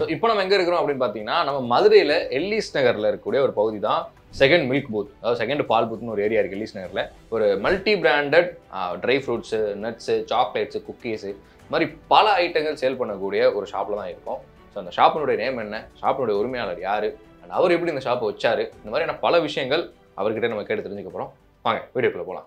இப்போ நம்ம எங்க இருக்கிறோம் அப்படின்னு பார்த்தீங்கன்னா நம்ம மதுரையில எல்லிஸ் நகர்ல இருக்கக்கூடிய ஒரு பகுதி தான் செகண்ட் மில்க் பூத் அதாவது செகண்ட் பால் பூத்னு ஒரு ஏரியா இருக்கு எல்லிஸ் நகர்ல ஒரு multi branded dry fruits nuts chocolates cookies இது மாதிரி பல ஐட்டங்கள் சேல் பண்ணக்கூடிய ஒரு ஷாப்ல தான் இருக்கும் ஸோ அந்த ஷாப்பினுடைய நேம் என்ன ஷாப்பினுடைய உரிமையாளர் யாரு and அவர் எப்படி இந்த ஷாப்பை வச்சாரு இந்த மாதிரியான பல விஷயங்கள் அவர்கிட்ட நம்ம கேட்டு தெரிஞ்சுக்க போறோம் வாங்க வீடியோக்குள்ள போகலாம்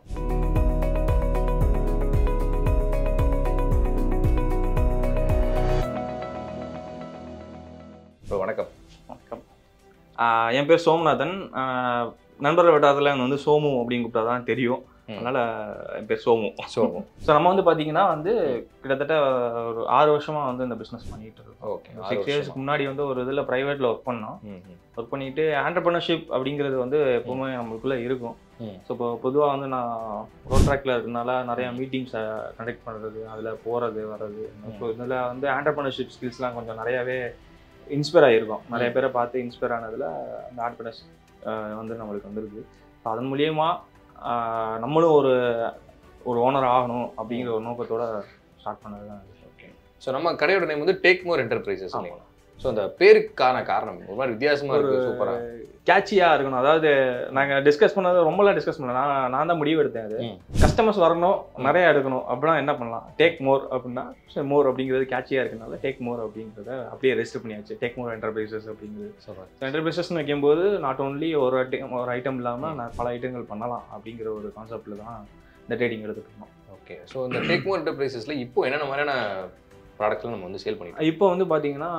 ப்ரோ வணக்கம் வணக்கம் ஆஹ் என் பேர் சோமநாதன் ஆஹ் நண்பர்கள் வட்டாரத்தில் எனக்கு வந்து சோமு அப்படின்னு கூப்பிட்டா தான் தெரியும் ம். அதனால என் பேர் சோமு ஸோ ஸோ நம்ம வந்து பார்த்தீங்கன்னா வந்து கிட்டத்தட்ட ஒரு ஆறு வருஷமா வந்து இந்த பிஸ்னஸ் பண்ணிட்டு இருக்கோம் ஓகே சிக்ஸ் இயர்ஸ்க்கு முன்னாடி வந்து ஒரு இதில் ப்ரைவேட்டில் ஒர்க் பண்ணோம் ஒர்க் பண்ணிட்டு ஆண்டர்பிரினர்ஷிப் அப்படிங்கிறது வந்து எப்பவுமே நம்மளுக்குள்ள இருக்கும் ம். ஸோ இப்போ பொதுவாக வந்து நான் ரோட் ட்ராக்ல இருக்கனால நிறைய மீட்டிங்ஸை கண்டக்ட் பண்ணுறது அதில் போகிறது வர்றது ஸோ இதில் வந்து ஆண்டர்பிரினர்ஷிப் ஸ்கில்ஸ்லாம் கொஞ்சம் நிறையாவே இன்ஸ்பயர் ஆகிருக்கும் நிறைய பேரை பார்த்து இன்ஸ்பயர் ஆனதில் அந்த ஆண்டர்பிரினர்ஷிப் வந்து நம்மளுக்கு வந்திருக்கு ஸோ அதன் மூலியமா ஆஹ், நம்மளும் ஒரு ஒரு ஓனர் ஆகணும் அப்படிங்கிற ஒரு நோக்கத்தோட ஸ்டார்ட் பண்ணது தான் ஓகே ஸோ நம்ம கடையோட நேம் வந்து டேக் மோர் என்டர்பிரைசஸ் ஆமா. இல்லைங்களா ஸோ அந்த பேருக்கான காரணம் ஒரு மாதிரி வித்தியாசமா இருக்கு சூப்பரா கேட்சியாக இருக்கணும் அதாவது நாங்கள் டிஸ்கஸ் பண்ணது ரொம்பலாம் டிஸ்கஸ் பண்ணல நான் நான் தான் முடிவு எடுத்தேன் அது ம். கஸ்டமர்ஸ் வரணும் நிறைய எடுக்கணும் அப்படின்னா என்ன பண்ணலாம் டேக் மோர் அப்படின்னா சரி மோர் அப்படிங்கிறது கேட்சியாக இருக்கனால டேக் மோர் அப்படிங்கிறத அப்படியே ரெஜிஸ்டர் பண்ணியாச்சு டேக் மோர் என்டர்பிரைசஸ் அப்படிங்கிறது என்டர்பிரைசஸ்னு வைக்கும்போது நாட் ஓன்லி ஒரு ஐட்டம் ஒரு ஐட்டம் இல்லாமல் நான் பல ஐட்டங்கள் பண்ணலாம் அப்படிங்கிற ஒரு கான்செப்டில் தான் இந்த ட்ரேடிங் எடுத்துட்டு இருந்தோம் ஓகே ஸோ இந்த டேக் மோர் என்டர்பிரைசஸ்ல இப்போ என்னென்ன மாதிரியான ப்ராடக்ட்லாம் நம்ம வந்து சேல் பண்ணிட்டு இப்போ வந்து பார்த்தீங்கன்னா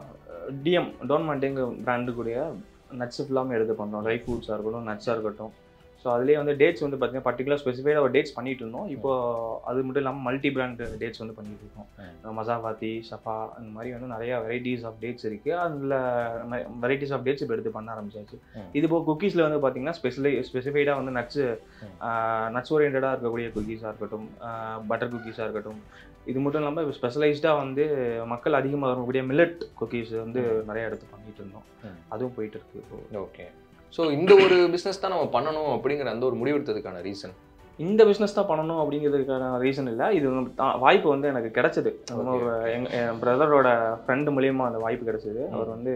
டிஎம் டோன் மாண்டேங்க பிராண்டுக்குரிய நட்ஸ் ஃபுல்லாமே எடுத்து பண்ணுறோம் ட்ரை ஃப்ரூட்ஸாக இருக்கட்டும் நட்ஸாக இருக்கட்டும் ஸோ அதுலேயே வந்து டேட்ஸ் வந்து பார்த்தீங்கன்னா பர்டிகுலர் ஸ்பெசிஃபைடாக ஒரு டேட்ஸ் பண்ணிட்டு இருந்தோம் இப்போ அது மட்டும் இல்லாமல் மல்டி பிராண்ட் டேட்ஸ் வந்து பண்ணிட்டு இருக்கோம் மசாபாத்தி ஷஃபா அந்த மாதிரி வந்து நிறைய வெரைட்டிஸ் ஆஃப் டேட்ஸ் இருக்குது அதில் வெரைட்டிஸ் ஆஃப் டேட்ஸ் இப்போ எடுத்து பண்ண ஆரம்பிச்சாச்சு ம். இது இப்போ குக்கீஸில் வந்து பார்த்தீங்கன்னா ஸ்பெஷலி ஸ்பெசிஃபைடாக வந்து நட்ஸு ம். நட்ஸ் ஓரியன்டாக இருக்கக்கூடிய குக்கீஸாக இருக்கட்டும் பட்டர் குக்கீஸாக இருக்கட்டும் இது மட்டும் இல்லாமல் ஸ்பெஷலைஸ்டாக வந்து மக்கள் அதிகமாக வரக்கூடிய மில்லட் குக்கீஸ் வந்து நிறைய எடுத்து பண்ணிட்டு இருந்தோம் ம். அதுவும் போயிட்டு இருக்கு இப்போ ஓகே ஸோ இந்த ஒரு பிஸ்னஸ் தான் நம்ம பண்ணணும் அப்படிங்கிற அந்த ஒரு முடிவெடுத்ததுக்கான ரீசன் இந்த பிஸ்னஸ் தான் பண்ணணும் அப்படிங்கிறதுக்கான ரீசன் இல்லை இது வந்து தா- வாய்ப்பு வந்து எனக்கு கிடைச்சது நம்ம Okay. ஒரு எங்க என் பிரதரோட ஃப்ரெண்டு மூலியமா அந்த வாய்ப்பு கிடைச்சது அவர் வந்து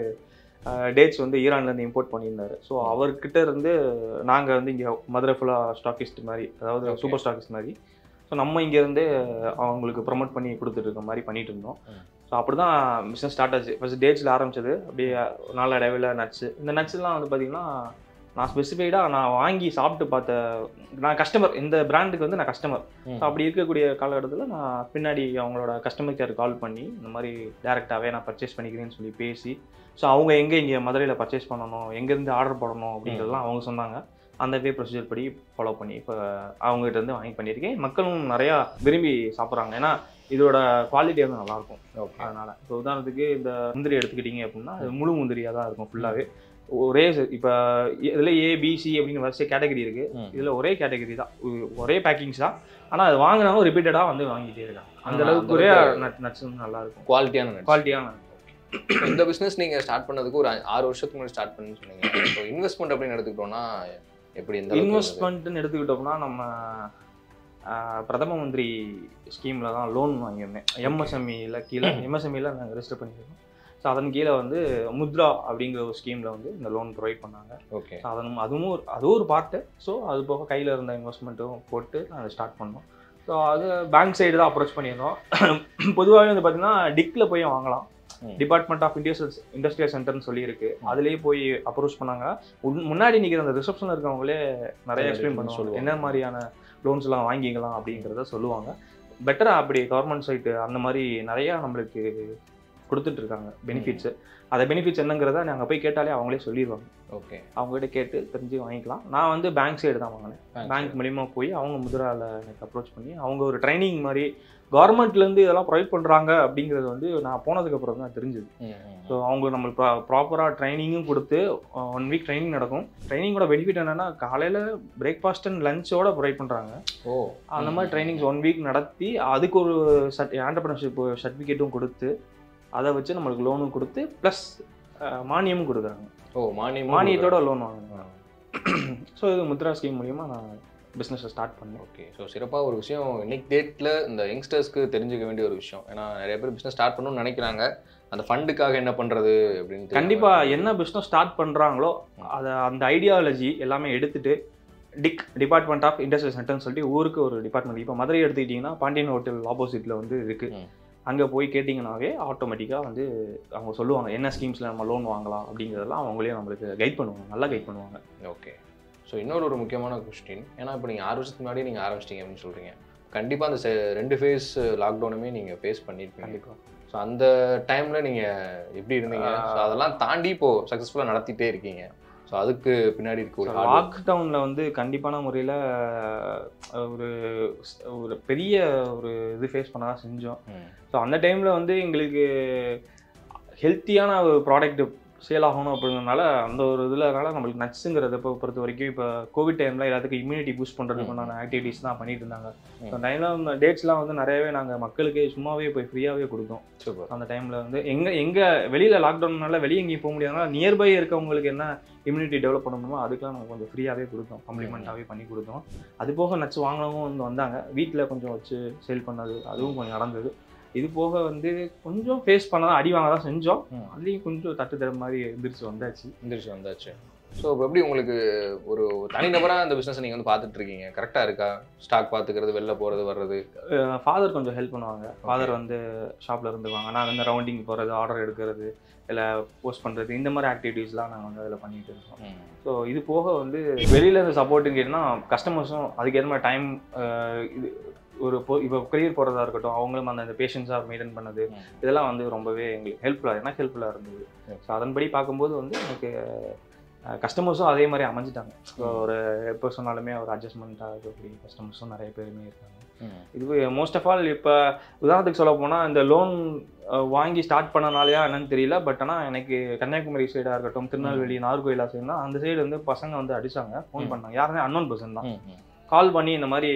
டேட்ஸ் வந்து ஈரான்லேருந்து இம்போர்ட் பண்ணியிருந்தாரு ஸோ அவர்கிட்ட இருந்து நாங்கள் வந்து இங்கே மதுரை ஃபுல்லாக ஸ்டாக்கிஸ்ட் மாதிரி அதாவது Okay. சூப்பர் ஸ்டாக்கிஸ்ட் மாதிரி ஸோ நம்ம இங்கேருந்து அவங்களுக்கு ப்ரொமோட் பண்ணி கொடுத்துட்டு இருக்க மாதிரி பண்ணிட்டு இருந்தோம் ம். ஸோ அப்படி தான் பிஸ்னஸ் ஸ்டார்ட் ஆச்சு ஃபர்ஸ்ட் டேட்ஸில் ஆரம்பிச்சது அப்படியே நாளடைவில் நட்ஸு இந்த நட்ஸ்லாம் வந்து பார்த்தீங்கன்னா நான் ஸ்பெசிஃபைடாக நான் வாங்கி சாப்பிட்டு பார்த்த நான் கஸ்டமர் இந்த பிராண்டுக்கு வந்து நான் கஸ்டமர் ஸோ அப்படி இருக்கக்கூடிய காலகட்டத்தில் நான் பின்னாடி அவங்களோட கஸ்டமர் கேர் கால் பண்ணி இந்த மாதிரி டேரெக்டாகவே நான் பர்ச்சேஸ் பண்ணிக்கிறேன்னு சொல்லி பேசி ஸோ அவங்க எங்கே இங்கே மதுரையில் பர்ச்சேஸ் பண்ணணும் எங்கேருந்து ஆர்டர் போடணும் அப்படிங்கிறதெல்லாம் அவங்க சொன்னாங்க அந்த வே ப்ரொசீஜர் படி ஃபாலோ பண்ணி இப்போ அவங்ககிட்ட இருந்து வாங்கி பண்ணியிருக்கேன் மக்களும் நிறையா விரும்பி சாப்பிட்றாங்க ஏன்னா இதோட குவாலிட்டி வந்து நல்லாயிருக்கும் ஓகே அதனால் இப்போ உதாரணத்துக்கு இந்த முந்திரி எடுத்துக்கிட்டிங்க அப்படின்னா அது முழு முந்திரியாக தான் இருக்கும் ஃபுல்லாகவே ஒரே இப்போ இதில் ஏபிசி அப்படின்னு வரிசை கேட்டகரி இருக்குது இதில் ஒரே கேட்டகரி தான் ஒ- ஒரே பேக்கிங்ஸ் தான் ஆனால் அது வாங்கினாலும் ரிப்பீட்டடாக வந்து வாங்கிட்டே இருக்காங்க அந்த ஆ, அளவுக்கு அந்த ஒரே அளவுக்கு நட் நட்ஸ் வந்து நல்லா இருக்கும் குவாலிட்டியான nuts. குவாலிட்டியான இந்த பிஸ்னஸ் நீங்க ஸ்டார்ட் பண்ணதுக்கு ஒரு ஆறு வருஷத்துக்கு முன்னாடி ஸ்டார்ட் பண்ணி சொன்னீங்க இப்போ இன்வெஸ்ட்மெண்ட் அப்படின்னு எடுத்துக்கிட்டோம்னா எப்படி இந்த அளவுக்கு இருந்தது? இன்வெஸ்ட்மெண்ட்னு எடுத்துக்கிட்டோம்னா நம்ம ஆ, பிரதம மந்திரி ஸ்கீமில் தான் லோன் வாங்கியிருந்தேன் எம்எஸ்எம்இல கீழே எம்எஸ்எம்இல நாங்கள் ரெஜிஸ்டர் பண்ணியிருக்கோம் ஸோ அதன் கீழே வந்து முத்ரா அப்படிங்கிற ஒரு ஸ்கீமில் வந்து இந்த லோன் ப்ரொவைட் பண்ணாங்க ஓகே ஸோ அதன் அதுவும் ஒரு அதுவும் ஒரு பார்ட்டு ஸோ அது போக கையில் இருந்த இன்வெஸ்ட்மெண்ட்டும் போட்டு நாங்கள் ஸ்டார்ட் பண்ணோம் ஸோ அது பேங்க் சைடு தான் அப்ரோச் பண்ணியிருந்தோம் பொதுவாகவே வந்து பார்த்தீங்கன்னா டிக்கில் போய் வாங்கலாம் ம். டிபார்ட்மெண்ட் ஆஃப் இண்டஸ்ட்ரியல் இண்டஸ்ட்ரியல் சென்டர்னு சொல்லி இருக்கு அதுலேயே போய் அப்ரோச் பண்ணாங்க உன்- முன்னாடி நிற்கிற அந்த ரிசப்ஷனில் இருக்கவங்களே நிறைய நிறைய எக்ஸ்பிளைன் details பண்ணுவாங்க சொல்லுவாங்க. என்ன மாதிரியான லோன்ஸ்லாம் வாங்கிக்கலாம் அப்படிங்கிறத சொல்லுவாங்க பெட்டராக அப்படி கவர்மெண்ட் சைட்டு அந்த மாதிரி நிறையா நம்மளுக்கு கொடுத்துட்டு இருக்காங்க பெனிஃபிட்ஸ் அந்த பெனிஃபிட்ஸ் என்னங்கிறத நாங்கள் போய் கேட்டாலே அவங்களே சொல்லிடுவாங்க ஓகே அவங்ககிட்ட கேட்டு தெரிஞ்சு வாங்கிக்கலாம் நான் வந்து பேங்க் சைடு தான் வாங்கினேன் பேங்க் மூலியமா போய் அவங்க முதிரால எனக்கு அப்ரோச் பண்ணி அவங்க ஒரு ட்ரைனிங் மாதிரி கவர்மெண்ட்லேருந்து இதெல்லாம் ப்ரொவைட் பண்ணுறாங்க அப்படிங்கிறது வந்து நான் போனதுக்கு அப்புறம் தான் தெரிஞ்சுது ஸோ அவங்க நம்மளுக்கு ப்ராப்பராக ட்ரைனிங்கும் கொடுத்து ஒன் வீக் ட்ரைனிங் நடக்கும் ட்ரைனிங்கோட பெனிஃபிட் என்னன்னா காலையில் பிரேக்ஃபாஸ்ட் அண்ட் லஞ்சோட ப்ரொவைட் பண்ணுறாங்க ஓ அந்த மாதிரி ட்ரைனிங்ஸ் ஒன் வீக் நடத்தி அதுக்கு ஒரு சர்ட் ஆண்டர்பிரினர்ஷிப் சர்டிஃபிகேட்டும் கொடுத்து அதை வச்சு நம்மளுக்கு லோனும் கொடுத்து ப்ளஸ் மானியமும் கொடுக்குறாங்க ஓ மானியம் மானியத்தோட லோன் வாங்கினேன் ஸோ இது முத்ரா ஸ்கீம் மூலியமா நான் பிஸ்னஸை ஸ்டார்ட் பண்ணேன் ஓகே ஸோ சிறப்பாக ஒரு விஷயம் இன்னைக்கு டேட்டில் இந்த யங்ஸ்டர்ஸ்க்கு தெரிஞ்சுக்க வேண்டிய ஒரு விஷயம் ஏன்னா நிறைய பேர் பிஸ்னஸ் ஸ்டார்ட் பண்ணணும்னு நினைக்கிறாங்க அந்த ஃபண்டுக்காக என்ன பண்ணுறது அப்படின்னு தெரியாம- கண்டிப்பா என்ன பிஸ்னஸ் ஸ்டார்ட் பண்றாங்களோ அதை அந்த ஐடியாலஜி எல்லாமே எடுத்துட்டு டிக் டிபார்ட்மெண்ட் ஆஃப் இண்டஸ்ட்ரியல் சென்டர்னு சொல்லிட்டு ஊருக்கு ஒரு டிபார்ட்மெண்ட் இப்போ மதுரை எடுத்துக்கிட்டிங்கன்னா பாண்டியன் ஹோட்டல் ஆப்போசிட்ல வந்து இருக்கு ம். அங்கே போய் கேட்டிங்கனாவே ஆட்டோமேட்டிக்காக வந்து அவங்க சொல்லுவாங்க என்ன ஸ்கீம்ஸில் நம்ம லோன் வாங்கலாம் அப்படிங்கிறதெல்லாம் அவங்களே நம்மளுக்கு கைட் பண்ணுவாங்க நல்லா கைட் பண்ணுவாங்க ஓகே ஸோ இன்னொரு ஒரு முக்கியமான கொஸ்டின் ஏன்னா இப்போ நீங்கள் ஆறு வருஷத்துக்கு முன்னாடி நீங்கள் ஆரம்பிச்சிட்டீங்க அப்படின்னு சொல்கிறீங்க கண்டிப்பாக அந்த செ- ரெண்டு ஃபேஸ் லாக்டவுனுமே நீங்கள் ஃபேஸ் பண்ணியிருப்பீங்க கண்டிப்பாக ஸோ அந்த டைமில் நீங்கள் எப்படி இருந்தீங்க ஸோ அதெல்லாம் தாண்டி இப்போ சக்ஸஸ்ஃபுல்லாக நடத்திட்டே இருக்கீங்க ஸோ அதுக்கு பின்னாடி இருக்கக்கூடிய hard work. லாக்டவுனில் வந்து கண்டிப்பான முறையில் ஒரு ஒரு பெரிய ஒரு இது ஃபேஸ் பண்ண தான் செஞ்சோம் ம். ஸோ அந்த டைமில் வந்து எங்களுக்கு ஹெல்த்தியான ஒரு ப்ராடக்ட் சேல் ஆகணும் அப்படிங்கிறனால அந்த ஒரு இதுலனால நம்மளுக்கு நட்ஸுங்கிறத இப்போ பொறுத்த வரைக்கும் இப்போ கோவிட் டைமில் எல்லாத்துக்கும் இம்யூனிட்டி பூஸ்ட் பண்ணுறதுக்கு உண்டான ஆக்டிவிட்டீஸ் தான் பண்ணிட்டு இருந்தாங்க ம். அந்த டைமில் டேட்ஸ்லாம் வந்து நிறையவே நாங்கள் மக்களுக்கு சும்மாவே போய் ஃப்ரீயாகவே கொடுத்தோம் சூப்பர் அந்த டைமில் வந்து எங்கே எங்கே வெளியில் லாக்டவுன்னால வெளியே எங்கேயும் போக முடியாதனால நியர்பை இருக்கவங்களுக்கு என்ன இம்யூனிட்டி டெவலப் பண்ணணுமோ அதுக்கெலாம் நாங்கள் கொஞ்சம் ஃப்ரீயாகவே கொடுத்தோம் கம்ப்ளிமெண்ட்டாகவே பண்ணி கொடுத்தோம் அது போக நச்சு வாங்கினவங்க வந்து வந்தாங்க வீட்டில் கொஞ்சம் வச்சு சேல் பண்ணது அதுவும் கொஞ்சம் நடந்தது இது போக வந்து கொஞ்சம் ஃபேஸ் பண்ண தான் அடி வாங்க தான் செஞ்சோம் ம். அதுலேயும் கொஞ்சம் தட்டு தர மாதிரி எந்திரிச்சு வந்தாச்சு எந்திரிச்சு வந்தாச்சு ஸோ இப்போ எப்படி உங்களுக்கு ஒரு தனிநபராக அந்த பிஸ்னஸ் நீங்கள் வந்து பார்த்துட்டு இருக்கீங்க கரெக்டாக இருக்கா ஸ்டாக் பார்த்துக்கிறது வெளில போகிறது வர்றது ஃபாதர் கொஞ்சம் ஹெல்ப் பண்ணுவாங்க ஃபாதர் வந்து ஷாப்பில் இருந்துவாங்க நான் வந்து ரவுண்டிங் போகிறது ஆர்டர் எடுக்கிறது இல்லை போஸ்ட் பண்ணுறது இந்த மாதிரி ஆக்டிவிட்டீஸ்லாம் நாங்கள் வந்து அதில் பண்ணிட்டு இருக்கோம் ம். ஸோ இது போக வந்து வெளியில இருந்து சப்போர்ட்டுன்னு கேட்டிங்கன்னா கஸ்டமர்ஸும் அதுக்கேற்ற மாதிரி டைம் இது ஒரு பொ இப்போ கொரியர் போகிறதா இருக்கட்டும் அவங்களும் அந்த பேஷன்ஸாக மெயின்டைன் பண்ணது ம். இதெல்லாம் வந்து ரொம்பவே எங்களுக்கு ஹெல்ப்ஃபுல்லாக எனக்கு ஹெல்ப்ஃபுல்லாக இருந்தது Okay. ஸோ அதன்படி பார்க்கும்போது வந்து எனக்கு கஸ்டமர்ஸும் அதே மாதிரி அமைஞ்சிட்டாங்க ஸோ ஒரு எப்போ சொன்னாலுமே ஒரு அட்ஜஸ்ட்மெண்ட்டாக இருக்கக்கூடிய கஸ்டமர்ஸும் நிறைய பேருமே இருக்காங்க ம். இது மோஸ்ட் ஆஃப் ஆல் இப்போ உதாரணத்துக்கு சொல்ல போனால் இந்த லோன் வாங்கி ஸ்டார்ட் பண்ணனாலயா என்னன்னு தெரியல பட் ஆனால் எனக்கு கன்னியாகுமரி சைடாக இருக்கட்டும் திருநெல்வேலி நாகர்கோயிலா சைடுனா அந்த சைடு வந்து பசங்க வந்து அடிச்சாங்க ஃபோன் ம். பண்ணாங்க யாருமே அன்னோன் பர்சன் தான் ம். ம். கால் பண்ணி இந்த மாதிரி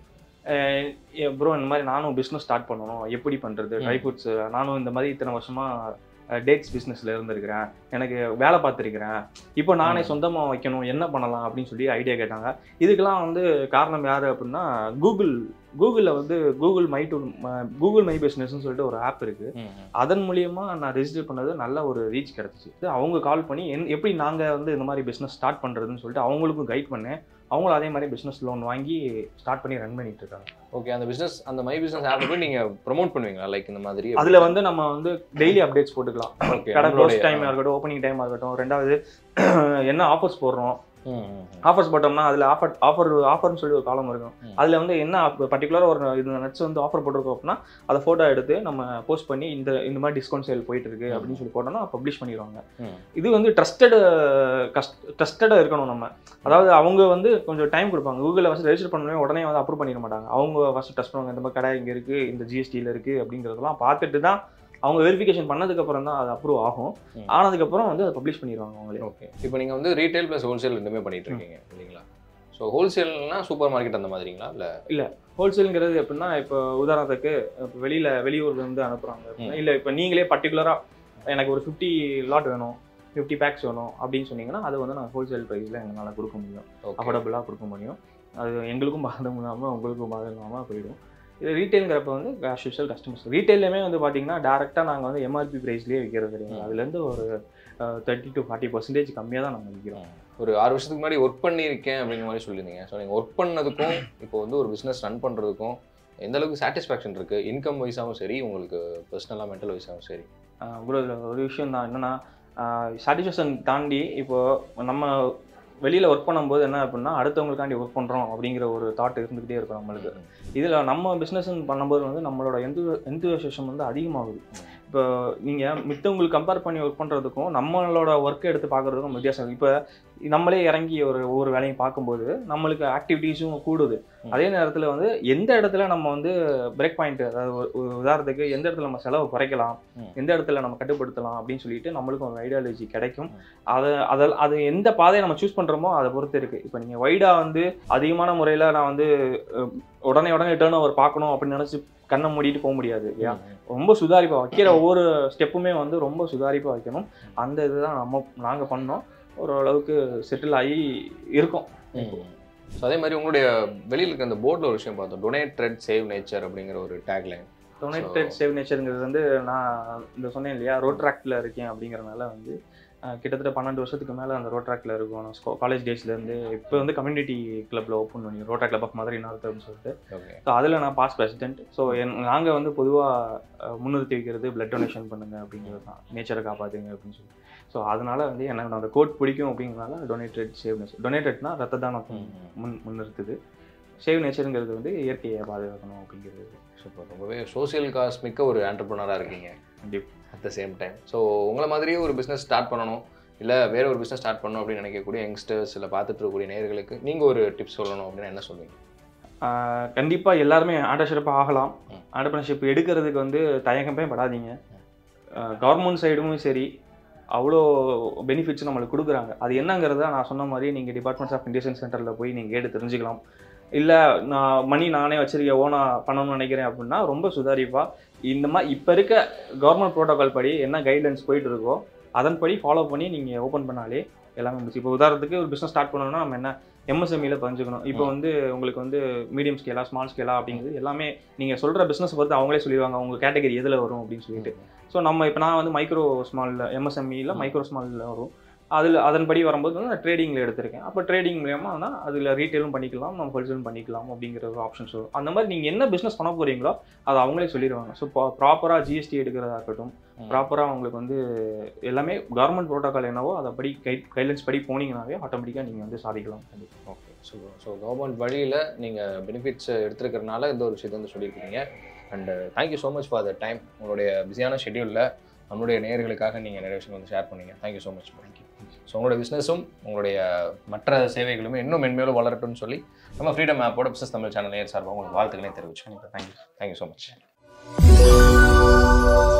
ப்ரோ இந்த மாதிரி நானும் பிஸ்னஸ் ஸ்டார்ட் பண்ணணும் எப்படி பண்ணுறது ம். ட்ரை ஃப்ரூட்ஸ் நானும் இந்த மாதிரி இத்தனை வருஷமாக டேட்ஸ் பிஸ்னஸில் இருந்திருக்கிறேன் எனக்கு வேலை பார்த்துருக்கிறேன் இப்போ நானே ம். சொந்தமாக வைக்கணும் என்ன பண்ணலாம் அப்படின்னு சொல்லி ஐடியா கேட்டாங்க இதுக்கெல்லாம் வந்து காரணம் யார் அப்படின்னா கூகுள் கூகுளில் வந்து Google my to Google my பிஸ்னஸ்னு சொல்லிட்டு ஒரு ஆப் இருக்குது ம். ம். அதன் மூலியமா நான் ரெஜிஸ்டர் பண்ணது நல்ல ஒரு ரீச் கிடச்சிச்சு இது அவங்க கால் பண்ணி என் எப்படி நாங்கள் வந்து இந்த மாதிரி பிஸ்னஸ் ஸ்டார்ட் பண்ணுறதுன்னு சொல்லிட்டு அவங்களுக்கும் கைட் பண்ணேன் அவங்களும் அதே மாதிரி பிஸ்னஸ் லோன் வாங்கி ஸ்டார்ட் பண்ணி ரன் பண்ணிட்டு இருக்காங்க ஓகே அந்த பிஸ்னஸ் அந்த மை பிஸ்னஸ் ஆப்பை போய் நீங்கள் ப்ரொமோட் பண்ணுவீங்களா லைக் இந்த மாதிரி அதில் வந்து நம்ம வந்து டெய்லி அப்டேட்ஸ் போட்டுக்கலாம் ஓகே கடை க்ளோஸ் டைமாக இருக்கட்டும் ஓப்பனிங் டைமாக இருக்கட்டும் ரெண்டாவது என்ன ஆஃபர்ஸ் போடுறோம் ஆஃபர்ஸ் போட்டோம்னா அதில் ஆஃபர் ஆஃபர் ஆஃபர்னு சொல்லி ஒரு காலம் இருக்கும் ம். அதில் வந்து என்ன பர்டிகுலராக ஒரு இது நட்ஸ் வந்து ஆஃபர் போட்டிருக்கோம் அப்படின்னா அதை ஃபோட்டோ எடுத்து நம்ம போஸ்ட் பண்ணி இந்த இந்த மாதிரி டிஸ்கவுண்ட் சேல் போயிட்டு இருக்கு ம். அப்படின்னு சொல்லி போட்டோம்னா பப்ளிஷ் பண்ணிடுவாங்க ம். இது வந்து ட்ரஸ்டட் கஸ்ட் ட்ரஸ்டடாக இருக்கணும் நம்ம அதாவது அவங்க வந்து கொஞ்சம் டைம் கொடுப்பாங்க கூகுளில் ஃபஸ்ட் ரெஜிஸ்டர் பண்ணவே உடனே வந்து அப்ரூவ் பண்ணிட மாட்டாங்க அவங்க ஃபஸ்ட் டெஸ்ட் பண்ணுவாங்க இந்த மாதிரி கடை இங்கே இருக்குது இந்த ஜிஎஸ்டியில் இருக்குது அப்படிங்கிறதெல்லாம் பார்த்துட்டு தான் அவங்க வெரிஃபிகேஷன் பண்ணதுக்கப்புறம் தான் அது அப்ரூவ் ஆகும் ம். ஆனதுக்கப்புறம் வந்து அதை பப்ளிஷ் பண்ணிடுவாங்க அவங்களே ஓகே இப்போ நீங்கள் வந்து ரீட்டைல் ப்ளஸ் ஹோல்சேல் ரெண்டுமே பண்ணிட்டு இருக்கீங்க இல்லைங்களா ஸோ ஹோல்சேல்னா சூப்பர் மார்க்கெட் அந்த மாதிரிங்களா இல்லை ஹோல்சேலுங்கிறது எப்படின்னா இப்போ உதாரணத்துக்கு இப்போ வெளியில் வெளியூர்ல இருந்து அனுப்புகிறாங்க ம். இல்லை இப்போ நீங்களே பர்டிகுலராக எனக்கு ஒரு ஃபிஃப்டி லாட் வேணும் ஃபிஃப்டி பேக்ஸ் வேணும் அப்படின்னு சொன்னீங்கன்னா அது வந்து நான் ஹோல்சேல் ப்ரைஸில் எங்களால் கொடுக்க முடியும் ஓகே அஃபோர்டபுளாக கொடுக்க முடியும் அது எங்களுக்கும் பாதகம் இல்லாமல் உங்களுக்கும் பாதகம் இல்லாமல் போயிடும் இது ரீட்டைலுங்கிறப்ப வந்து ஆஸ் யூஷுவல் கஸ்டமர்ஸ் ரீட்டைல்லையுமே வந்து பார்த்தீங்கன்னா டேரெக்டாக நாங்கள் வந்து எம்ஆர்பி ப்ரைஸ்லேயே விற்கிறது கிடையாது ம். அதுலேருந்து ஒரு தேர்ட்டி டு ஃபார்ட்டி பர்சன்டேஜ் கம்மியாக தான் நாங்கள் விற்கிறோம் ஒரு ஆறு வருஷத்துக்கு முன்னாடி ஒர்க் பண்ணியிருக்கேன் அப்படிங்கிற மாதிரி சொல்லியிருந்தீங்க ஸோ நீங்கள் ஒர்க் பண்ணதுக்கும் இப்போ வந்து ஒரு பிஸ்னஸ் ரன் பண்ணுறதுக்கும் எந்த அளவுக்கு சாட்டிஸ்ஃபேக்ஷன் இருக்குது இன்கம் வைஸாகவும் சரி உங்களுக்கு பர்சனலாக மென்டல் வைஸாகவும் சரி ப்ரோ இதில் ஒரு விஷயம் தான் என்னென்னா சாட்டிஸ்ஃபேக்ஷன் தாண்டி இப்போ நம்ம வெளியில் ஒர்க் பண்ணும்போது என்ன அப்படின்னா அடுத்தவங்களுக்காண்டி ஒர்க் பண்ணுறோம் அப்படிங்கிற ஒரு தாட் இருந்துக்கிட்டே இருக்கும் நம்மளுக்கு இதில் நம்ம பிஸ்னஸ் பண்ணும்போது வந்து நம்மளோட எந்த எந்தூசியம் வந்து அதிகமாகுது இப்போ நீங்கள் மித்தவங்களுக்கு கம்பேர் பண்ணி ஒர்க் பண்ணுறதுக்கும் நம்மளோட ஒர்க்கை எடுத்து பார்க்குறதுக்கும் வித்தியாசம் இருக்கு. இப்போ நம்மளே இறங்கி ஒரு ஒவ்வொரு வேலையும் பார்க்கும்போது நம்மளுக்கு ஆக்டிவிட்டீஸும் கூடுது ம். அதே நேரத்தில் வந்து எந்த இடத்துல நம்ம வந்து பிரேக் பாயிண்ட் அதாவது ஒரு- ஒரு உதாரணத்துக்கு எந்த இடத்துல நம்ம செலவு குறைக்கலாம் ம். எந்த இடத்துல நம்ம கட்டுப்படுத்தலாம் அப்படின்னு சொல்லிட்டு நம்மளுக்கும் ஒரு ஐடியாலஜி கிடைக்கும் ம். அதை அதில் அது எந்த பாதையை நம்ம சூஸ் பண்ணுறோமோ அதை பொறுத்து இருக்குது இப்போ நீங்கள் வைடாக வந்து அதிகமான முறையில் நான் வந்து அஹ், உடனே உடனே டேர்ன் ஓவர் பார்க்கணும் அப்படின்னு நினச்சி கண்ணை மூடிட்டு போக முடியாது இல்லையா ரொம்ப சுதாரிப்பாக வைக்கிற ஒவ்வொரு ஸ்டெப்புமே வந்து ரொம்ப சுதாரிப்பாக வைக்கணும் அந்த இதுதான் நம்ம நாங்கள் பண்ணோம் ஓரளவுக்கு செட்டில் ஆகி இருக்கோம் ஸோ அதே மாதிரி உங்களுடைய வெளியில் இருக்க அந்த போர்டில் ஒரு விஷயம் பார்த்தோம் டொனேட் ட்ரெட் சேவ் நேச்சர் அப்படிங்கிற ஒரு டேக்லைன் டொனேட்டட் சேவ் நேச்சருங்கிறது வந்து நான் இந்த சொன்னேன் இல்லையா ரோட்ராக்டில் இருக்கேன் அப்படிங்கிறனால வந்து அஹ், கிட்டத்தட்ட பன்னெண்டு வருஷத்துக்கு மேலே அந்த ரோட்ராக்டில் இருக்கும் நான் காலேஜ் டேஸ்லேருந்து இப்போ வந்து கம்யூனிட்டி கிளப்பில் ஓப்பன் பண்ணி Rotary club of Madurai north அப்படின்னு சொல்லிட்டு ஓகே ஸோ அதில் நான் பாஸ் பிரசிடென்ட் ஸோ என் நாங்கள் வந்து பொதுவாக முன்னிறுத்தி வைக்கிறது பிளட் டொனேஷன் பண்ணுங்க அப்படிங்கிறது தான் நேச்சரை காப்பாற்றுங்க அப்படின்னு சொல்லி ஸோ அதனால வந்து எனக்கு அந்த கோட் பிடிக்கும் அப்படிங்கிறனால டொனேட்டட் சேவ் நேச்சர் டொனேட்டட்னா ரத்த தானம் முன் முன்னிறுத்துது சேவ் நேச்சருங்கிறது வந்து இயற்கையை பாதுகாக்கணும் அப்படிங்கிறது சூப்பர் ரொம்பவே சோசியல் காஸ் மிக்க ஒரு ஆண்டர்பிரினராக இருக்கீங்க கண்டிப்பாக at the same time so உங்களை மாதிரியே ஒரு பிஸ்னஸ் ஸ்டார்ட் பண்ணணும் இல்லை வேற ஒரு பிஸ்னஸ் ஸ்டார்ட் பண்ணணும் அப்படின்னு நினைக்கக்கூடிய யங்ஸ்டர்ஸ் இல்லை பார்த்துட்டு இருக்கக்கூடிய நேயர்களுக்கு நீங்கள் ஒரு டிப்ஸ் சொல்லணும் அப்படின்னு என்ன சொல்லுவீங்க கண்டிப்பாக எல்லாருமே ஆண்டர்ஷிப் ஆகலாம் ம். ஆண்டர்பிரினர்ஷிப் எடுக்கிறதுக்கு வந்து தயக்கமே படாதீங்க கவர்மெண்ட் சைடும் சரி அவ்வளோ பெனிஃபிட்ஸ் நம்மளுக்கு கொடுக்குறாங்க அது என்னங்கிறத நான் சொன்ன மாதிரி நீங்கள் டிபார்ட்மெண்ட்ஸ் ஆஃப் இண்டியன் சென்டரில் போய் நீங்கள் கேட்டு தெரிஞ்சுக்கலாம் இல்லை நான் மணி நானே வச்சிருக்கேன் ஓனா பண்ணணும்னு நினைக்கிறேன் அப்படின்னா ரொம்ப சுதாரிப்பா இந்த மாதிரி இப்போ இருக்க கவர்மெண்ட் ப்ரோட்டோகால் படி என்ன கைட்லைன்ஸ் போயிட்டு இருக்கோ அதன்படி ஃபாலோ பண்ணி நீங்கள் ஓப்பன் பண்ணாலே எல்லாமே முடிச்சு இப்போ உதாரணத்துக்கு ஒரு பிஸ்னஸ் ஸ்டார்ட் பண்ணணும்னா நம்ம என்ன எம்எஸ்எம்இல பதிஞ்சுக்கணும் இப்போ வந்து உங்களுக்கு வந்து மீடியம் ஸ்கேலா ஸ்மால் ஸ்கேலா அப்படிங்கிறது எல்லாமே நீங்கள் சொல்கிற பிஸ்னஸ் பொறுத்து அவங்களே சொல்லிடுவாங்க உங்கள் கேட்டகரி எதில் வரும் அப்படின்னு சொல்லிட்டு ஸோ நம்ம இப்போ நான் வந்து மைக்ரோ ஸ்மாலில் எம்எஸ்எம்இல மைக்ரோ ஸ்மாலில் வரும் அதில் அதன்படி வரும்போது வந்து நான் ட்ரேடிங்கில் எடுத்திருக்கேன் அப்போ ட்ரேடிங் மூலியமாக அதில் ரீட்டெயிலும் பண்ணிக்கலாம் நம்ம ஹோல்சேலும் பண்ணிக்கலாம் அப்படிங்கிற ஒரு ஆப்ஷன்ஸ் வரும் அந்த மாதிரி நீங்கள் என்ன பிஸ்னஸ் பண்ண போகிறீங்களோ அதை அவங்களே சொல்லிடுவாங்க ஸோ ப்ராப்பராக ஜிஎஸ்டி எடுக்கிறதா இருக்கட்டும் ப்ராப்பராக அவங்களுக்கு வந்து எல்லாமே கவர்மெண்ட் ப்ரோட்டோகால் என்னவோ அதை படி கைட் கைட்லைன்ஸ் படி போனீங்கன்னாவே ஆட்டோமேட்டிக்காக நீங்கள் வந்து சாதிக்கலாம் ஓகே ஸோ ஸோ கவர்மெண்ட் வழியில் நீங்கள் பெனிஃபிட்ஸ் எடுத்துருக்கறனால இந்த ஒரு விஷயத்தை வந்து சொல்லியிருக்கீங்க and thank you so much for the time உங்களுடைய பிஸியான ஷெட்யூலில் நம்மளுடைய நேயர்களுக்காக நீங்கள் நிறைய விஷயம் வந்து ஷேர் பண்ணீங்க thank you so much thank you so உங்களுடைய பிஸ்னஸும் உங்களுடைய மற்ற சேவைகளுமே இன்னும் மென்மேலும் வளரட்டும்னு சொல்லி நம்ம ஃப்ரீடம் ஆப்போட பிஸ்னஸ் தமிழ் சேனல் நேர் சார்பாக உங்களுக்கு வாழ்த்துக்களே தெரிவிச்சுக்கோங்க தேங்க்யூ தேங்க்யூ ஸோ மச்